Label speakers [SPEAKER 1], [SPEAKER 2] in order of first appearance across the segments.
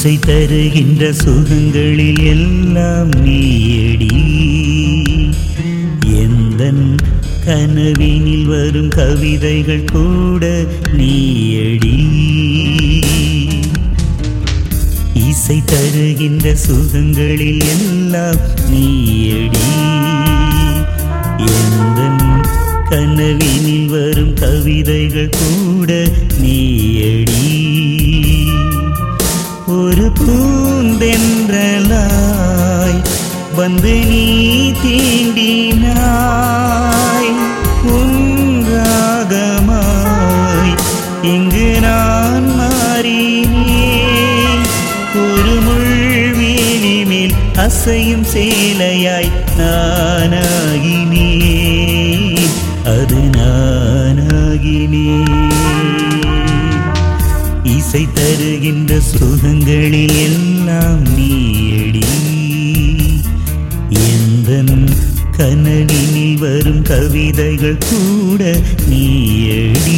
[SPEAKER 1] இசை தருகின்ற சுகங்களில் எல்லாம் நீயடி எந்தன் கனவினில் வரும் கவிதைகள் கூட நீயடி இசை தருகின்ற சுகங்களில் எல்லாம் நீயடி எந்தன் கனவினில் வரும் கவிதைகள் கூட நீயடி ஒரு பூந்தென்றலாய் வந்து நீ தீண்டினாய் உன்றாகமாய் இங்கு நான் மாறினேன் ஒரு முள்வேலி மேல் அசையும் சேலையாய் நானாகினேன் அது நானாகினேன் இசை தருகின்ற சுகங்களில் எல்லாம் நீயடி எந்தன் கனவினில் வரும் கவிதைகள் கூட நீயடி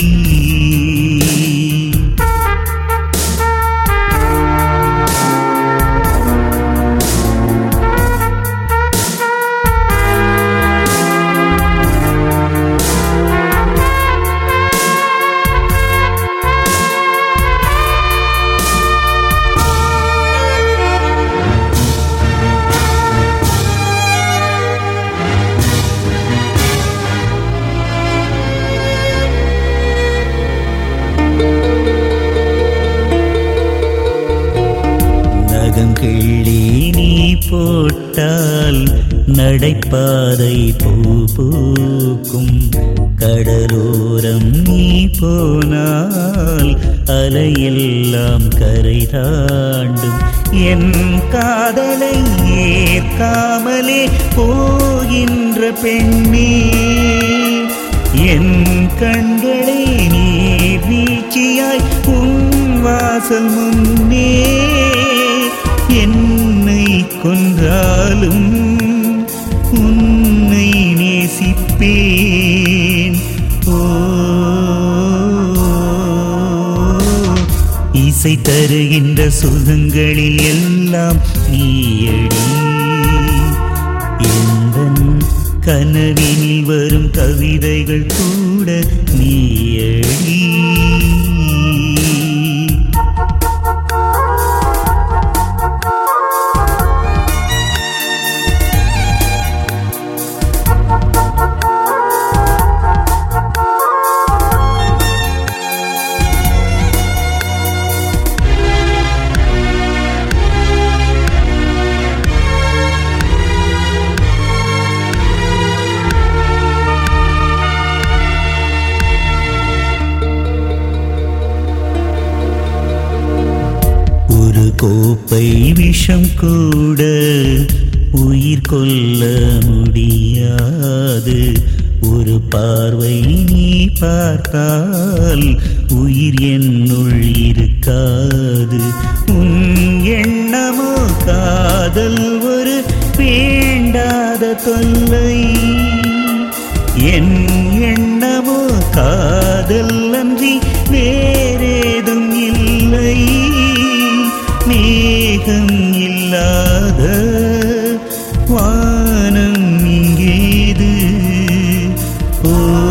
[SPEAKER 1] நகம் கிள்ளி நீ போட்டால் நடைபாதை பூ பூக்கும் கடலோரம் நீ போனால் அலையெல்லாம் கரை தாண்டும் என் காதலை ஏற்காமலே போகின்ற பெண்ணே என் கண்களே நீர் வீழ்ச்சியாய் உன் வாசல் முன்னே என்னை கொன்றாலும் உன்னை நேசிப்பேன் ஓ இசை தருகின்ற சுகங்களில் எல்லாம் நீயடி எந்தன் கனவினில் வரும் கவிதைகள் கூட நீயடி ஒரு கோப்பை விஷம் கூட உயிர் கொல்ல முடியாது ஒரு பார்வை நீ பார்த்தால் உயிர் என்னுள் இருக்காது உன் எண்ணமோ காதல் ஒரு வேண்டாத தொல்லை என் எண்ணமோ காதல் அன்றி வேறேதும் இல்லை மேகம் இல்லாத வானம் இங்கேது ஓ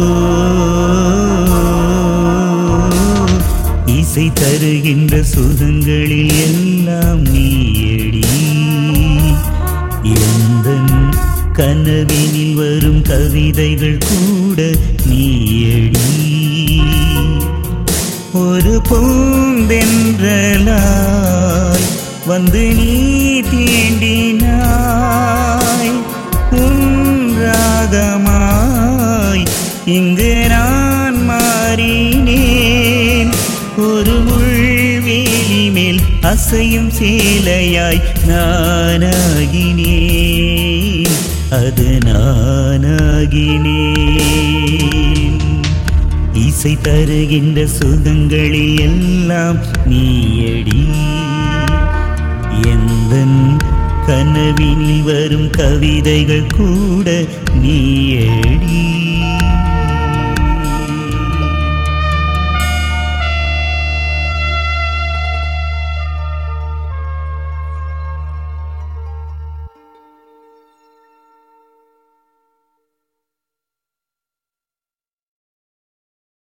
[SPEAKER 1] இசை தருகின்ற சுகங்களில் எல்லாம் நீயடி எந்தன் கனவினில் வரும் கவிதைகள் கூட நீயடி ஒரு பூந்தென்றலாய் வந்து நீ தீண்டினாய் உன்றாகமாய் இங்கு நான் மாறினேன் ஒரு முள்வேலி மேல் அசையும் சேலையாய் நானாகினேன் அது நானாகினேன் இசை தருகின்ற சுகங்களில் எல்லாம் நீயடி எந்தன் கனவினில் வரும் கவிதைகள் கூட நீயடி